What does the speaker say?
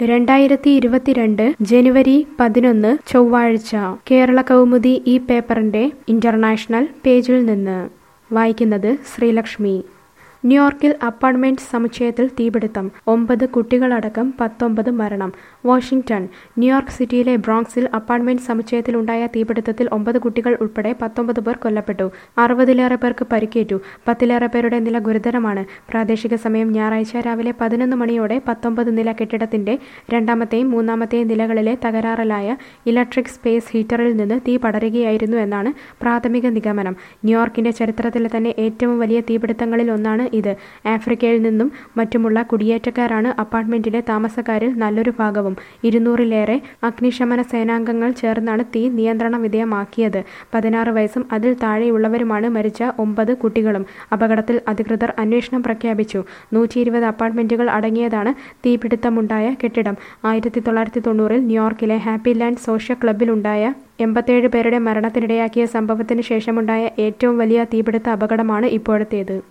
രണ്ടായിരത്തി ഇരുപത്തിരണ്ട് ജനുവരി പതിനൊന്ന് ചൊവ്വാഴ്ച കേരള കൗമുദി ഈ പേപ്പറിന്റെ ഇന്റർനാഷണൽ പേജിൽ നിന്ന് വായിക്കുന്നത് ശ്രീലക്ഷ്മി ന്യൂയോർക്കിൽ അപ്പാർട്ട്മെന്റ് സമുച്ചയത്തിൽ തീപിടുത്തം ഒമ്പത് കുട്ടികളടക്കം പത്തൊമ്പത് മരണം വാഷിംഗ്ടൺ ന്യൂയോർക്ക് സിറ്റിയിലെ ബ്രോങ്സിൽ അപ്പാർട്ട്മെന്റ് സമുച്ചയത്തിലുണ്ടായ തീപിടുത്തത്തിൽ ഒമ്പത് കുട്ടികൾ ഉൾപ്പെടെ പത്തൊമ്പത് പേർ കൊല്ലപ്പെട്ടു അറുപതിലേറെ പേർക്ക് പരിക്കേറ്റു പത്തിലേറെ പേരുടെ നില ഗുരുതരമാണ് പ്രാദേശിക സമയം ഞായറാഴ്ച രാവിലെ പതിനൊന്ന് മണിയോടെ പത്തൊമ്പത് നില കെട്ടിടത്തിന്റെ രണ്ടാമത്തെയും മൂന്നാമത്തെയും നിലകളിലെ തകരാറിലായ ഇലക്ട്രിക് സ്പേസ് ഹീറ്ററിൽ നിന്ന് തീ പടരുകയായിരുന്നു എന്നാണ് പ്രാഥമിക നിഗമനം ന്യൂയോർക്കിന്റെ ചരിത്രത്തിലെ തന്നെ ഏറ്റവും വലിയ തീപിടുത്തങ്ങളിൽ ഒന്നാണ് ഇത് ആഫ്രിക്കയിൽ നിന്നും മറ്റുമുള്ള കുടിയേറ്റക്കാരാണ് അപ്പാർട്ട്മെന്റിലെ താമസക്കാരിൽ നല്ലൊരു ഭാഗവും ഇരുന്നൂറിലേറെ അഗ്നിശമന സേനാംഗങ്ങൾ ചേർന്നാണ് തീ നിയന്ത്രണ വിധേയമാക്കിയത് പതിനാറ് വയസ്സും അതിൽ താഴെയുള്ളവരുമാണ് മരിച്ച ഒമ്പത് കുട്ടികളും അപകടത്തിൽ അധികൃതർ അന്വേഷണം പ്രഖ്യാപിച്ചു നൂറ്റി ഇരുപത് അപ്പാർട്ട്മെന്റുകൾ അടങ്ങിയതാണ് തീപിടുത്തമുണ്ടായ കെട്ടിടം ആയിരത്തി തൊള്ളായിരത്തി തൊണ്ണൂറിൽ ന്യൂയോർക്കിലെ ഹാപ്പി ലാൻഡ് സോഷ്യൽ ക്ലബിലുണ്ടായ എൺപത്തേഴ് പേരുടെ മരണത്തിനിടയാക്കിയ സംഭവത്തിന് ശേഷമുണ്ടായ ഏറ്റവും വലിയ തീപിടുത്ത അപകടമാണ് ഇപ്പോഴത്തേത്